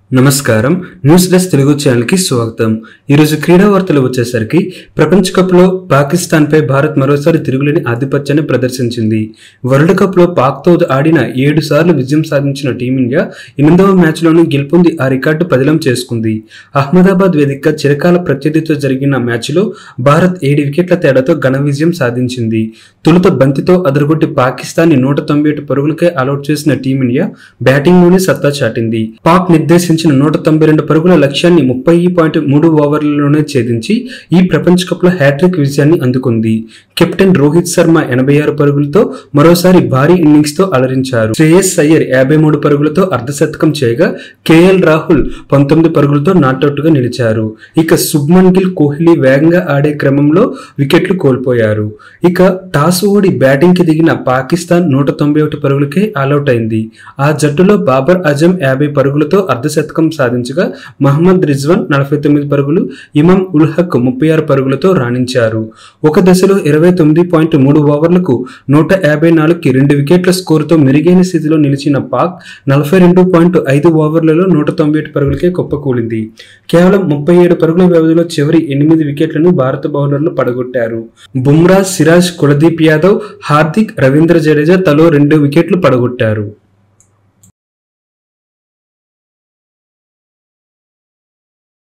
నమస్కారం news desk Telugu ఛానల్కి స్వాగతం ఈరోజు క్రీడా వార్తలు వచ్చేసరికి ప్రపంచ కప్లో పాకిస్తాన్పై భారత్ మరోసారి తిరుగులేని ఆధిపత్యాన్ని ప్రదర్శించింది వరల్డ్ కప్లో పాక్తో ఆడిన ఏడు సార్లు విజయం సాధించిన టీమిండియా ఎనిమిదవ మ్యాచ్లోనూ గెలుపొంది ఆ రికార్డు పదిలం చేసుకుంది అహ్మదాబాద్ వేదికగా చిరకాల ప్రత్యర్థితో జరిగిన మ్యాచ్లో భారత్ ఏడు వికెట్ల తేడాతో ఘన విజయం సాధించింది తొలుత బంతితో అదరగొట్టి పాకిస్తాన్ నూట తొంభై ఏడు పరుగులకే ఆలౌట్ చేసిన టీమిండియా బ్యాటింగ్లోనే సత్తా చాటింది పాక్ నిర్దేశించిన నూట తొంభై రెండు పరుగుల లక్ష్యాన్ని ముప్పై పాయింట్ మూడు ఓవర్లలోనే ఛేదించి ఈ ప్రపంచ కప్లో హ్యాట్రిక్ విజయాన్ని అందుకుంది కెప్టెన్ రోహిత్ శర్మ ఎనభై ఆరు పరుగులతో మరోసారి భారీ ఇన్నింగ్స్ తో అలరించారు శ్రేయస్ అయ్యర్ యాభై మూడు పరుగులతో అర్ధశతకం చేయగా కేఎల్ రాహుల్ పంతొమ్మిది పరుగులతో నాట్అవుట్ గా నిలిచారు ఇక శుభ్మన్ గిల్ కోహ్లీ వేగంగా ఆడే క్రమంలో వికెట్లు కోల్పోయారు ఇక టాస్ ఓడి బ్యాటింగ్ కి దిగిన పాకిస్తాన్ నూట తొంభై ఒకటి పరుగులకే ఆల్అౌట్ అయింది ఆ జట్టులో బాబర్ అజం యాభై పరుగులతో అర్ధశతకం సాధించగా మహమ్మద్ రిజ్వాన్ నలభై తొమ్మిది పరుగులు ఇమాం ఉల్ హక్ ముప్పై ఆరు పరుగులతో రాణించారు ఒక దశలో ఇరవై తొమ్మిది పాయింట్ మూడు ఓవర్లకు నూట యాభై నాలుగుకి రెండు వికెట్ల స్కోరుతో మెరుగైన స్థితిలో నిలిచిన పాక్ నలభై రెండు పాయింట్ ఐదు ఓవర్లలో నూట తొంభై ఏడు పరుగులకే కుప్పకూలింది కేవలం ముప్పై ఏడు పరుగుల వ్యవధిలో చివరి ఎనిమిది వికెట్లను భారత బౌలర్లు పడగొట్టారు బుమ్రా సిరాజ్ కులదీప్ యాదవ్ హార్దిక్ రవీంద్ర జడేజా తలో రెండు వికెట్లు పడగొట్టారు